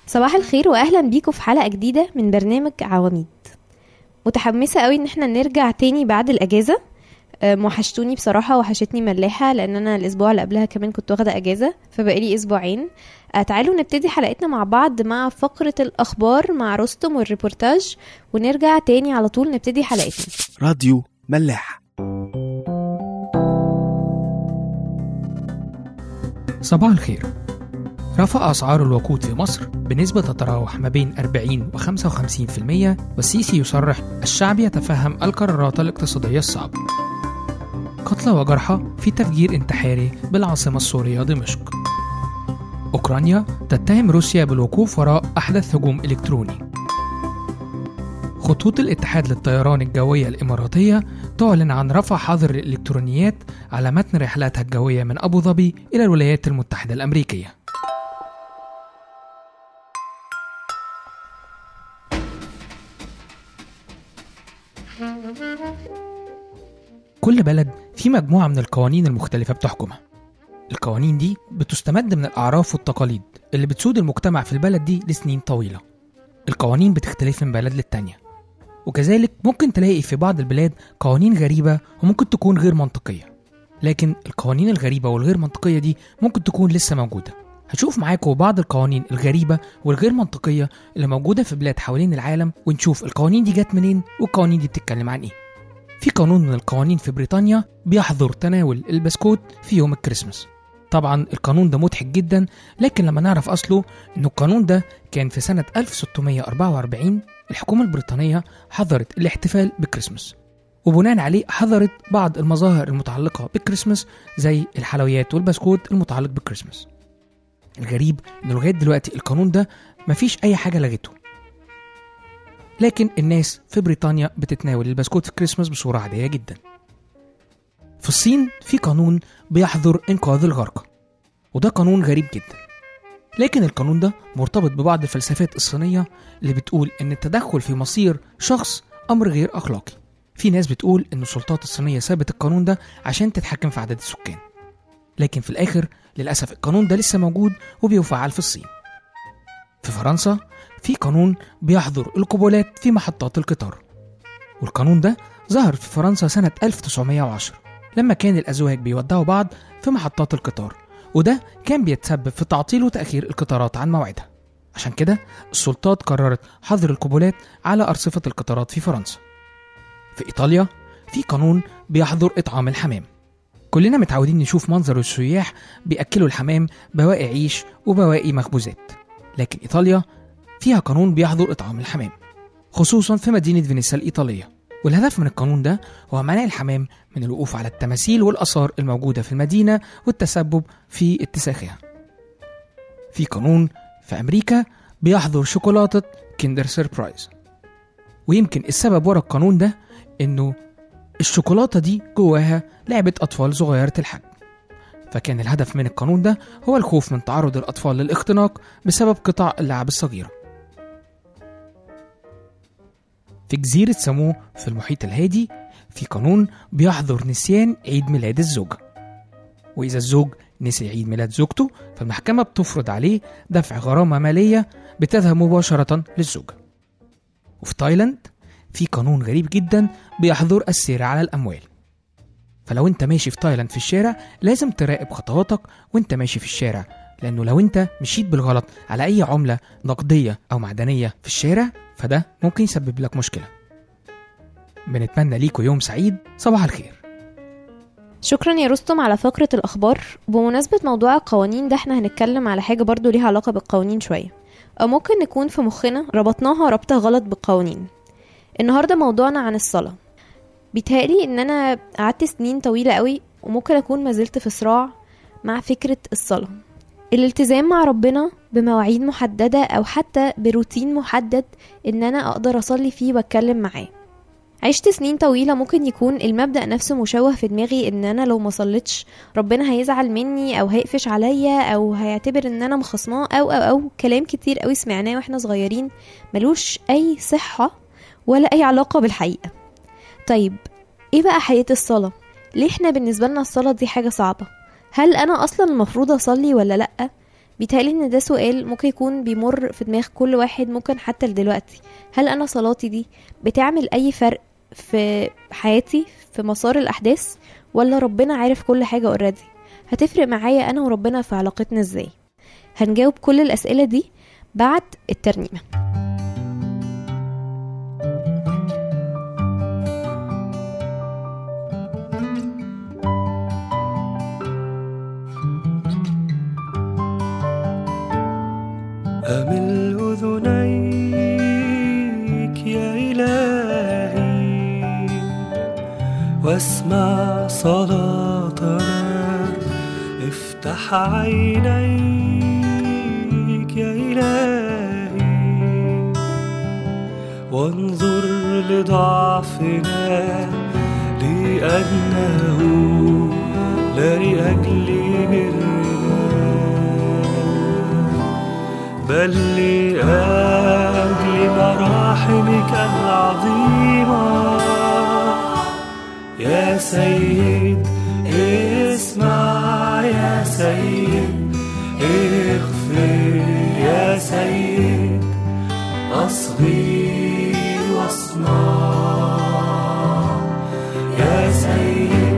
صباح الخير واهلا بيكم في حلقه جديده من برنامج عواميد متحمسه قوي ان احنا نرجع تاني بعد الاجازه أم، وحشتوني بصراحه وحشتني ملاحه لان انا الاسبوع اللي قبلها كمان كنت واخده اجازه فبقالي اسبوعين أه، تعالوا نبتدي حلقتنا مع بعض مع فقره الاخبار مع رستم والريبورتاج ونرجع تاني على طول نبتدي حلقتنا راديو ملاح صباح الخير رفع أسعار الوقود في مصر بنسبة تتراوح ما بين 40 و 55% والسيسي يصرح الشعب يتفهم القرارات الاقتصادية الصعبة قتلى وجرحى في تفجير انتحاري بالعاصمة السورية دمشق أوكرانيا تتهم روسيا بالوقوف وراء أحدث هجوم إلكتروني خطوط الاتحاد للطيران الجوية الإماراتية تعلن عن رفع حظر الإلكترونيات على متن رحلاتها الجوية من أبو ظبي إلى الولايات المتحدة الأمريكية كل بلد في مجموعة من القوانين المختلفة بتحكمها القوانين دي بتستمد من الأعراف والتقاليد اللي بتسود المجتمع في البلد دي لسنين طويلة القوانين بتختلف من بلد للتانية وكذلك ممكن تلاقي في بعض البلاد قوانين غريبة وممكن تكون غير منطقية لكن القوانين الغريبة والغير منطقية دي ممكن تكون لسه موجودة هشوف معاكم بعض القوانين الغريبة والغير منطقية اللي موجودة في بلاد حوالين العالم ونشوف القوانين دي جت منين والقوانين دي بتتكلم عن ايه في قانون من القوانين في بريطانيا بيحظر تناول البسكوت في يوم الكريسماس طبعا القانون ده مضحك جدا لكن لما نعرف اصله ان القانون ده كان في سنة 1644 الحكومة البريطانية حظرت الاحتفال بكريسماس وبناء عليه حظرت بعض المظاهر المتعلقة بالكريسماس زي الحلويات والبسكوت المتعلق بالكريسماس الغريب ان لغاية دلوقتي القانون ده مفيش اي حاجة لغته لكن الناس في بريطانيا بتتناول البسكوت في الكريسماس بصورة عادية جدا في الصين في قانون بيحظر إنقاذ الغرقى وده قانون غريب جدا لكن القانون ده مرتبط ببعض الفلسفات الصينية اللي بتقول إن التدخل في مصير شخص أمر غير أخلاقي في ناس بتقول إن السلطات الصينية سابت القانون ده عشان تتحكم في عدد السكان لكن في الآخر للأسف القانون ده لسه موجود وبيفعل في الصين في فرنسا في قانون بيحظر القبولات في محطات القطار والقانون ده ظهر في فرنسا سنة 1910 لما كان الأزواج بيودعوا بعض في محطات القطار وده كان بيتسبب في تعطيل وتأخير القطارات عن موعدها عشان كده السلطات قررت حظر القبولات على أرصفة القطارات في فرنسا في إيطاليا في قانون بيحظر إطعام الحمام كلنا متعودين نشوف منظر السياح بيأكلوا الحمام بواقي عيش وبواقي مخبوزات لكن إيطاليا فيها قانون بيحظر إطعام الحمام خصوصا في مدينة فينيسيا الإيطالية والهدف من القانون ده هو منع الحمام من الوقوف على التماثيل والآثار الموجودة في المدينة والتسبب في اتساخها في قانون في أمريكا بيحظر شوكولاتة كيندر سيربرايز ويمكن السبب ورا القانون ده إنه الشوكولاتة دي جواها لعبة أطفال صغيرة الحجم فكان الهدف من القانون ده هو الخوف من تعرض الأطفال للاختناق بسبب قطع اللعب الصغيرة في جزيرة سامو في المحيط الهادي في قانون بيحظر نسيان عيد ميلاد الزوجة وإذا الزوج نسي عيد ميلاد زوجته فالمحكمة بتفرض عليه دفع غرامة مالية بتذهب مباشرة للزوجة وفي تايلاند في قانون غريب جدا بيحظر السير على الأموال فلو انت ماشي في تايلاند في الشارع لازم تراقب خطواتك وانت ماشي في الشارع لانه لو انت مشيت بالغلط على اي عملة نقدية او معدنية في الشارع فده ممكن يسبب لك مشكلة بنتمنى ليكوا يوم سعيد صباح الخير شكرا يا رستم على فقرة الأخبار بمناسبة موضوع القوانين ده احنا هنتكلم على حاجة برضو ليها علاقة بالقوانين شوية أو ممكن نكون في مخنا ربطناها ربطة غلط بالقوانين النهاردة موضوعنا عن الصلاة بيتهيألي إن أنا قعدت سنين طويلة قوي وممكن أكون ما زلت في صراع مع فكرة الصلاة الالتزام مع ربنا بمواعيد محددة أو حتى بروتين محدد إن أنا أقدر أصلي فيه وأتكلم معاه عشت سنين طويلة ممكن يكون المبدأ نفسه مشوه في دماغي ان انا لو ما صليتش ربنا هيزعل مني او هيقفش عليا او هيعتبر ان انا مخصماه او او او كلام كتير قوي سمعناه واحنا صغيرين ملوش اي صحة ولا اي علاقة بالحقيقة طيب ايه بقى حقيقة الصلاة ليه احنا بالنسبة لنا الصلاة دي حاجة صعبة هل انا اصلا المفروض اصلي ولا لأ بيتهيألي ان ده سؤال ممكن يكون بيمر في دماغ كل واحد ممكن حتى لدلوقتي هل انا صلاتي دي بتعمل اي فرق في حياتي في مسار الاحداث ولا ربنا عارف كل حاجه اوريدي هتفرق معايا انا وربنا في علاقتنا ازاي هنجاوب كل الاسئله دي بعد الترنيمه أمل أذنيك يا إلهي واسمع صلاتنا افتح عينيك يا إلهي وانظر لضعفنا لأنه لا لأجل برنا بل لأجل مراحمك العظيمة يا سيد اسمع يا سيد اغفر يا سيد أصغي واصنع يا سيد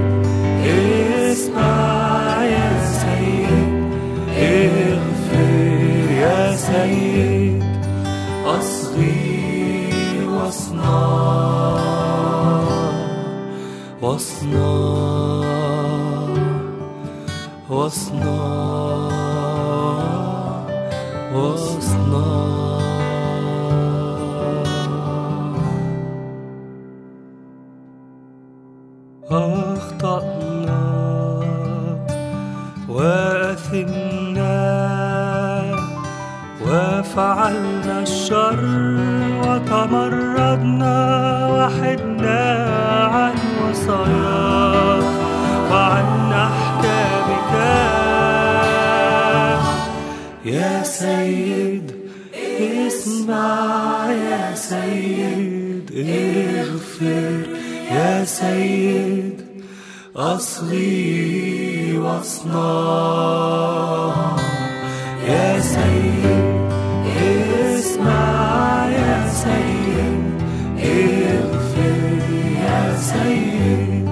اسمع يا سيد اغفر يا سيد أصغي واصنع واصنع واصنع واصنع أخطأنا وأثمنا وفعلنا الشر وتمردنا وحدنا عن وصاياك وعن أحكامك يا سيد اسمع يا سيد اغفر يا سيد أصغي واصنع يا سيد اسمع يا سيد اغفر يا سيد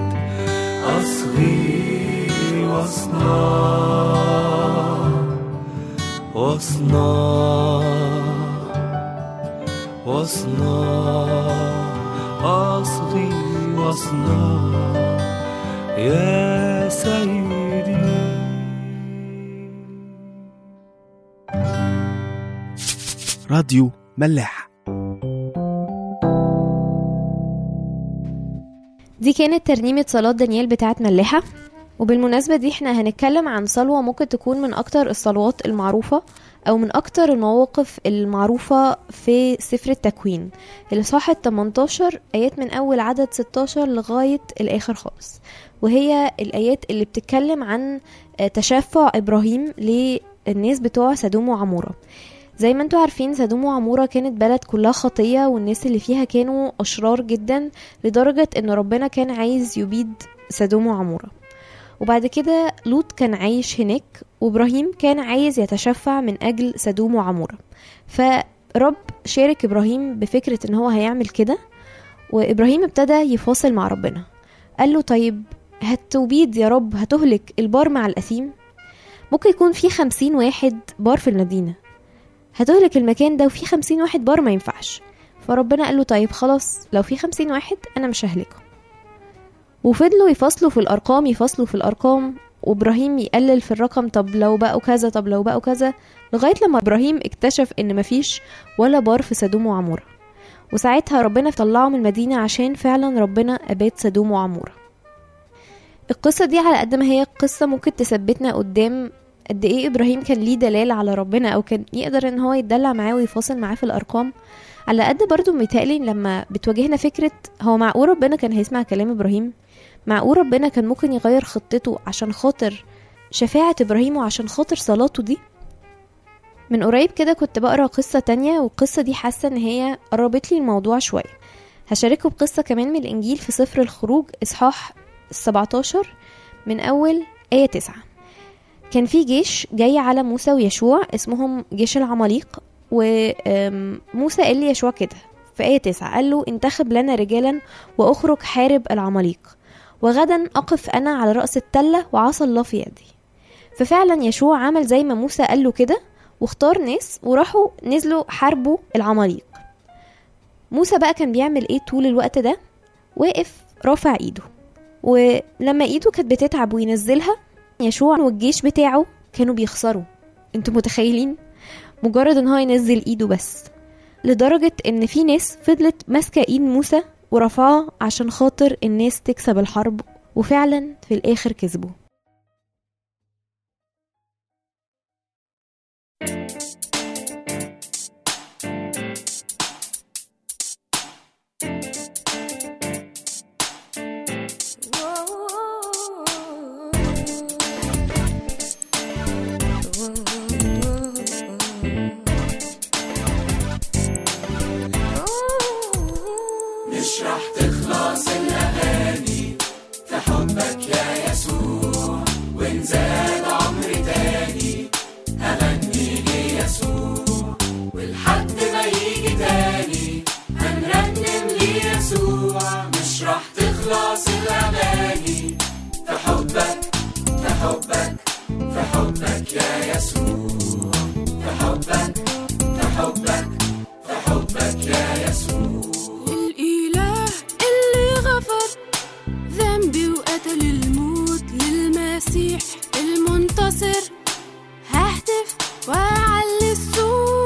أصغي واصنع واصنع واصنع أصغي واصنع يا سيدي راديو ملاح دي كانت ترنيمة صلاة دانيال بتاعت ملاحة وبالمناسبة دي احنا هنتكلم عن صلوة ممكن تكون من أكتر الصلوات المعروفة أو من أكتر المواقف المعروفة في سفر التكوين الإصحاح 18 آيات من أول عدد 16 لغاية الآخر خالص وهي الآيات اللي بتتكلم عن آه، تشفع إبراهيم للناس بتوع سدوم وعمورة زي ما انتوا عارفين سدوم وعمورة كانت بلد كلها خطية والناس اللي فيها كانوا أشرار جدا لدرجة ان ربنا كان عايز يبيد سدوم وعمورة وبعد كده لوط كان عايش هناك وإبراهيم كان عايز يتشفع من أجل سدوم وعمورة فرب شارك إبراهيم بفكرة ان هو هيعمل كده وإبراهيم ابتدى يفاصل مع ربنا قال له طيب هتبيد يا رب هتهلك البار مع الأثيم ممكن يكون في خمسين واحد بار في المدينة هتهلك المكان ده وفي خمسين واحد بار ما ينفعش فربنا قال له طيب خلاص لو في خمسين واحد أنا مش ههلكهم وفضلوا يفصلوا في الأرقام يفصلوا في الأرقام وإبراهيم يقلل في الرقم طب لو بقوا كذا طب لو بقوا كذا لغاية لما إبراهيم اكتشف إن مفيش ولا بار في سدوم وعمورة وساعتها ربنا طلعه من المدينة عشان فعلا ربنا أباد سدوم وعمورة القصة دي على قد ما هي قصة ممكن تثبتنا قدام قد ايه ابراهيم كان ليه دلال على ربنا او كان يقدر ان هو يتدلع معاه ويفاصل معاه في الارقام على قد برضو متهيألي لما بتواجهنا فكرة هو معقول ربنا كان هيسمع كلام ابراهيم معقول ربنا كان ممكن يغير خطته عشان خاطر شفاعة ابراهيم وعشان خاطر صلاته دي من قريب كده كنت بقرا قصة تانية والقصة دي حاسة ان هي قربت لي الموضوع شوية هشارككم بقصة كمان من الانجيل في سفر الخروج اصحاح 17 من اول آية 9 كان في جيش جاي على موسى ويشوع اسمهم جيش العماليق وموسى قال لي يشوع كده في آية 9 قال له انتخب لنا رجالا وأخرج حارب العماليق وغدا أقف أنا على رأس التلة وعصا الله في يدي ففعلا يشوع عمل زي ما موسى قال له كده واختار ناس وراحوا نزلوا حاربوا العماليق موسى بقى كان بيعمل ايه طول الوقت ده واقف رافع ايده ولما ايده كانت بتتعب وينزلها يشوع والجيش بتاعه كانوا بيخسروا انتوا متخيلين مجرد ان هو ينزل ايده بس لدرجة ان في ناس فضلت ماسكة ايد موسى ورفعاه عشان خاطر الناس تكسب الحرب وفعلا في الاخر كسبوا مش راح تخلص الأغاني في حبك يا يسوع وإن زاد عمري تاني هغني ليسوع ولحد ما يجي تاني هنرنم ليسوع مش راح تخلص الأغاني في حبك في حبك في حبك يا يسوع في حبك في حبك في حبك يا يسوع الإله اللي غفر ذنبي وقتل الموت للمسيح المنتصر ههتف وأعلي الصوت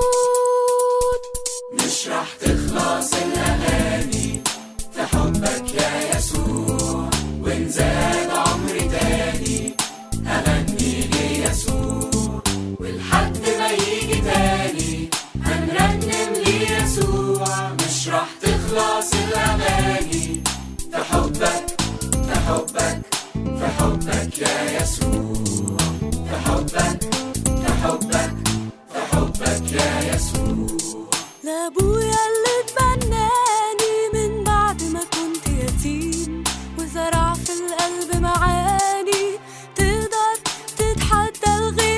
مش راح تخلص الأغاني في حبك يا يسوع وإن زاد عمري تاني هغني ليسوع ولحد ما يجي تاني هنرنم ليسوع مش راح تخلص الأغاني في حبك في حبك في حبك يا يسوع في حبك في حبك في حبك يا يسوع لأبويا اللي اتبناني من بعد ما كنت يتيم وزرع في القلب معاني تقدر تتحدى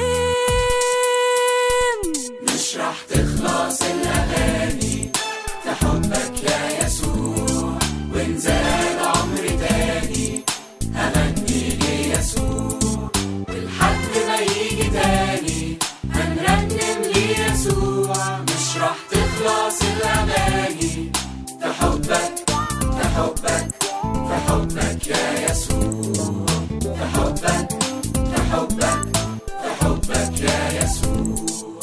الغيم مش راح تخلص الأغاني في حبك يا يسوع وإن زاد عمري تاني هغني ليسوع ولحد ما يجي تاني هنرنم ليسوع مش راح تخلص الأغاني في حبك في حبك في حبك يا يسوع في حبك في حبك في حبك يا يسوع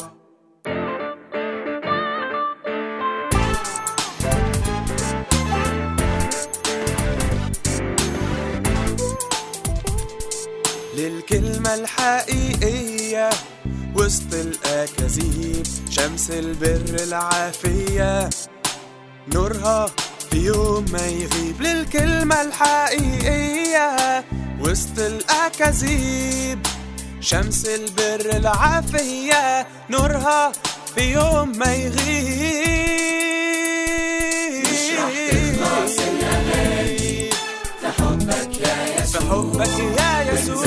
للكلمة الحقيقية وسط الأكاذيب شمس البر العافية نورها في يوم ما يغيب للكلمة الحقيقية وسط الأكاذيب شمس البر العافية نورها في يوم ما يغيب مش راح تخلص الأغاني في حبك يا في يسوع حبك يا يسوع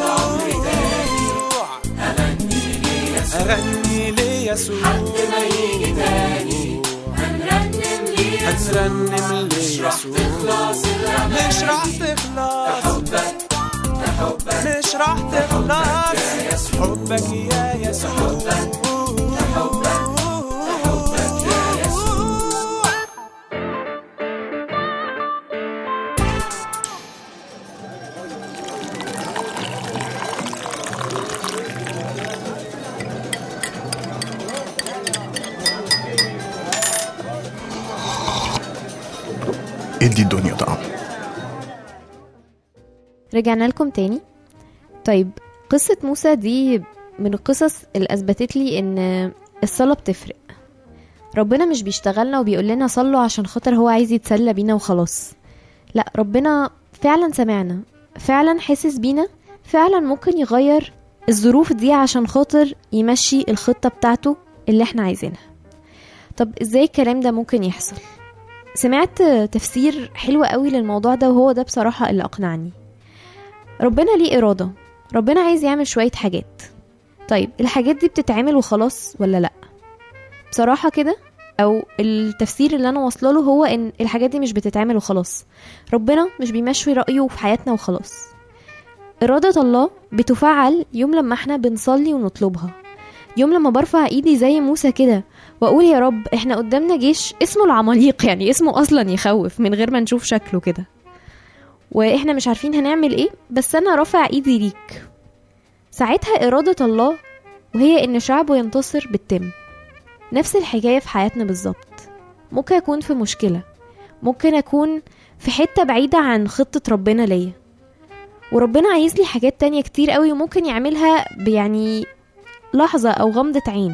أغني ليسوع أغني ليسوع لحد ما يجي تاني هنرنم ليسوع هنرنم مش راح ليسوع تخلص الأغاني مش راح في تخلص حبك في حبك مش راح تخلص حبك يا يسوع حبك يا يسوع ادي الدنيا طعم رجعنا لكم تاني طيب قصة موسى دي من القصص اللي أثبتت لي إن الصلاة بتفرق ربنا مش بيشتغلنا وبيقول لنا صلوا عشان خاطر هو عايز يتسلى بينا وخلاص لا ربنا فعلا سمعنا فعلا حاسس بينا فعلا ممكن يغير الظروف دي عشان خاطر يمشي الخطة بتاعته اللي احنا عايزينها طب ازاي الكلام ده ممكن يحصل سمعت تفسير حلو قوي للموضوع ده وهو ده بصراحة اللي أقنعني ربنا ليه إرادة ربنا عايز يعمل شوية حاجات طيب الحاجات دي بتتعمل وخلاص ولا لأ بصراحة كده أو التفسير اللي أنا واصله له هو إن الحاجات دي مش بتتعمل وخلاص ربنا مش بيمشي رأيه في حياتنا وخلاص إرادة الله بتفعل يوم لما احنا بنصلي ونطلبها يوم لما برفع ايدي زي موسى كده واقول يا رب احنا قدامنا جيش اسمه العماليق يعني اسمه اصلا يخوف من غير ما نشوف شكله كده واحنا مش عارفين هنعمل ايه بس انا رافع ايدي ليك ساعتها إرادة الله وهي إن شعبه ينتصر بتتم نفس الحكاية في حياتنا بالظبط ممكن أكون في مشكلة ممكن أكون في حتة بعيدة عن خطة ربنا ليا وربنا عايز لي حاجات تانية كتير قوي وممكن يعملها يعني لحظة أو غمضة عين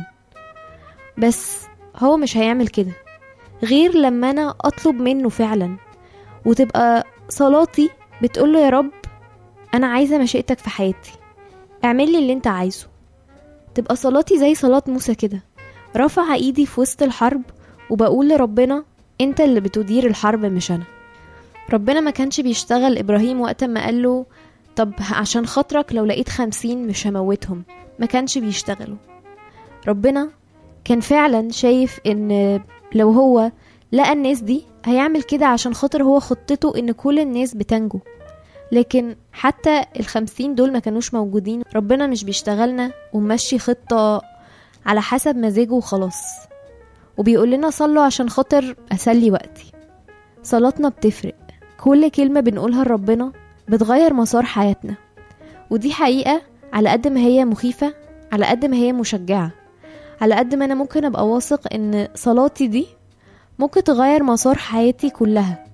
بس هو مش هيعمل كده غير لما أنا أطلب منه فعلا وتبقى صلاتي بتقوله يا رب أنا عايزة مشيئتك في حياتي اعمل لي اللي انت عايزه تبقى صلاتي زي صلاة موسى كده رافعة ايدي في وسط الحرب وبقول لربنا انت اللي بتدير الحرب مش انا ربنا ما كانش بيشتغل ابراهيم وقت ما قال له طب عشان خاطرك لو لقيت خمسين مش هموتهم ما كانش بيشتغلوا ربنا كان فعلا شايف ان لو هو لقى الناس دي هيعمل كده عشان خاطر هو خطته ان كل الناس بتنجو لكن حتى الخمسين دول ما كانوش موجودين ربنا مش بيشتغلنا ومشي خطة على حسب مزاجه وخلاص وبيقول لنا صلوا عشان خاطر أسلي وقتي صلاتنا بتفرق كل كلمة بنقولها لربنا بتغير مسار حياتنا ودي حقيقة على قد ما هي مخيفة على قد ما هي مشجعة على قد ما أنا ممكن أبقى واثق إن صلاتي دي ممكن تغير مسار حياتي كلها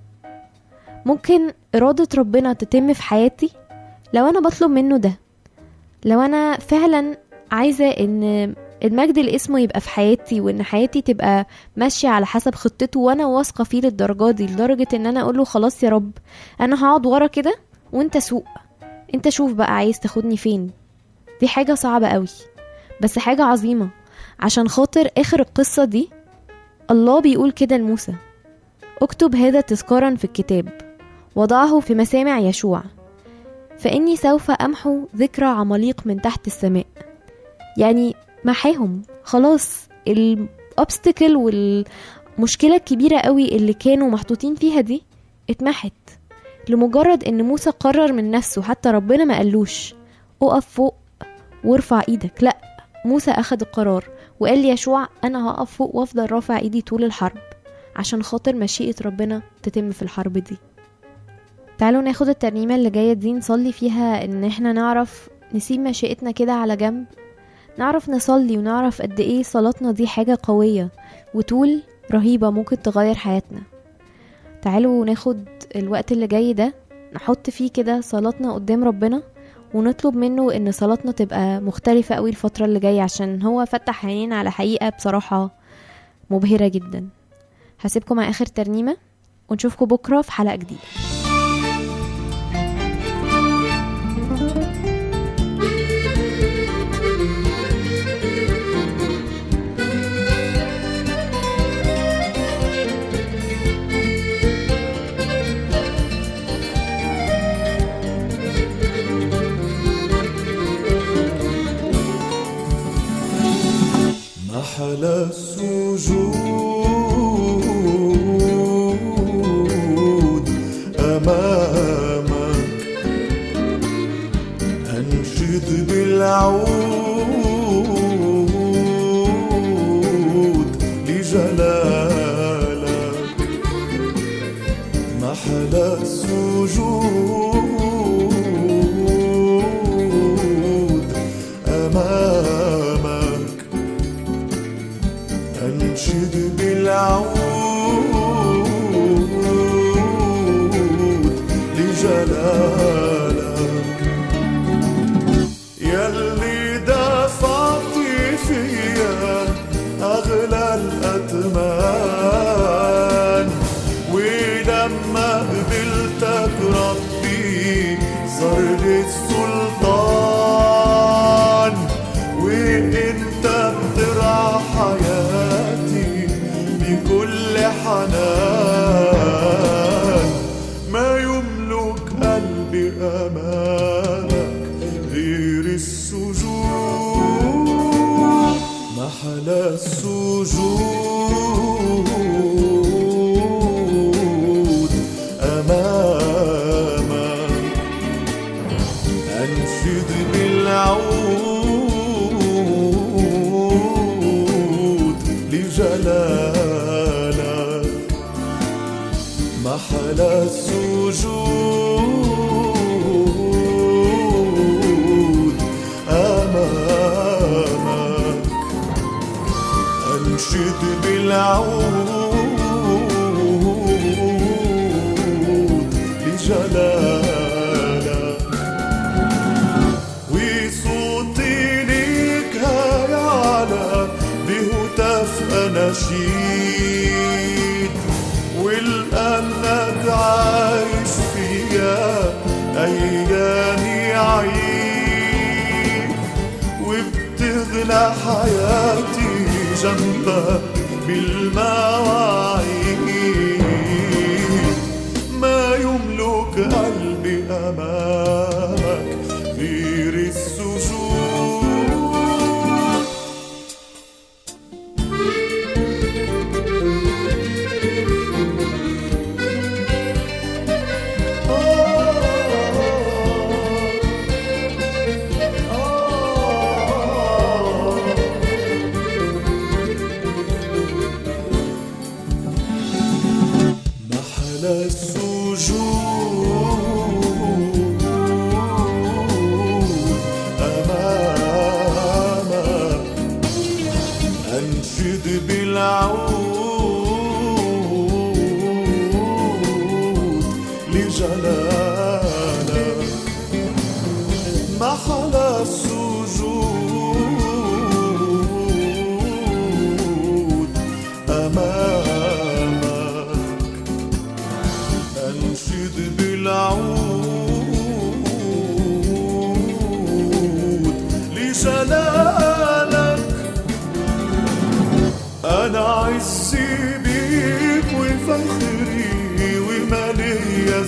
ممكن إرادة ربنا تتم في حياتي لو أنا بطلب منه ده لو أنا فعلا عايزة إن المجد اللي اسمه يبقى في حياتي وإن حياتي تبقى ماشية على حسب خطته وأنا واثقة فيه للدرجة دي لدرجة إن أنا أقوله خلاص يا رب أنا هقعد ورا كده وأنت سوق أنت شوف بقى عايز تاخدني فين دي حاجة صعبة قوي بس حاجة عظيمة عشان خاطر آخر القصة دي الله بيقول كده لموسى اكتب هذا تذكارا في الكتاب وضعه في مسامع يشوع فإني سوف أمحو ذكرى عماليق من تحت السماء يعني محاهم خلاص الأبستكل والمشكلة الكبيرة قوي اللي كانوا محطوطين فيها دي اتمحت لمجرد ان موسى قرر من نفسه حتى ربنا ما قالوش اقف فوق وارفع ايدك لا موسى اخد القرار وقال لي يشوع انا هقف فوق وافضل رافع ايدي طول الحرب عشان خاطر مشيئة ربنا تتم في الحرب دي تعالوا ناخد الترنيمة اللي جاية دي نصلي فيها ان احنا نعرف نسيب مشيئتنا كده على جنب نعرف نصلي ونعرف قد ايه صلاتنا دي حاجة قوية وطول رهيبة ممكن تغير حياتنا تعالوا ناخد الوقت اللي جاي ده نحط فيه كده صلاتنا قدام ربنا ونطلب منه ان صلاتنا تبقى مختلفة قوي الفترة اللي جاية عشان هو فتح عينينا على حقيقة بصراحة مبهرة جدا هسيبكم مع اخر ترنيمة ونشوفكم بكرة في حلقة جديدة محل السجود أمامك أنشد بالعود لجلالك محل السجود أمامك أنشد بالعود لجلالك يلي دفعت فيا أغلى الأثمان ولما قبلتك ربي صار لي السلطان وانت بترعى حياتي بكل حنان ما يملك قلبي امامك غير محلى السجود أمامك أنشد بالعود لجلالك محلى السجود أمامك أنشد بالعود لجلالك وصوتي ليك هيعلى بهتاف أناشيد ولأنك عايش فيا أيامي عيد وبتغلى حياتي جنبك بالمواعيد ما يملك قلبي أمامك غير السجود محلى السجود أمامك أنشد بالعود لجلالك محلى السجود أمامك أنشد بالعود لجلالك أنا عزي بيك وفخري ومالي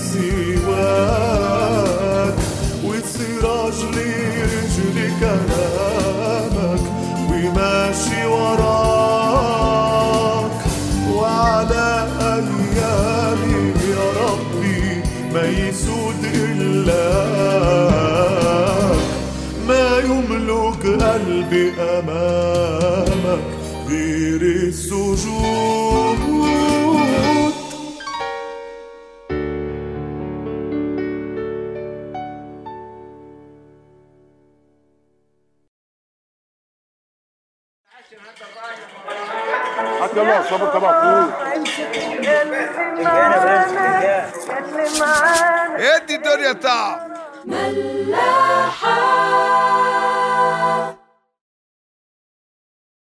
سواك والسراج لرجلي كلامك وماشي وراك وعلى أيامي يا ربي ما يسود إلاك ما يملك قلبي أمامك غير السجود حتى يلا صبر طبعا فوق ادي الدنيا تعب ملاك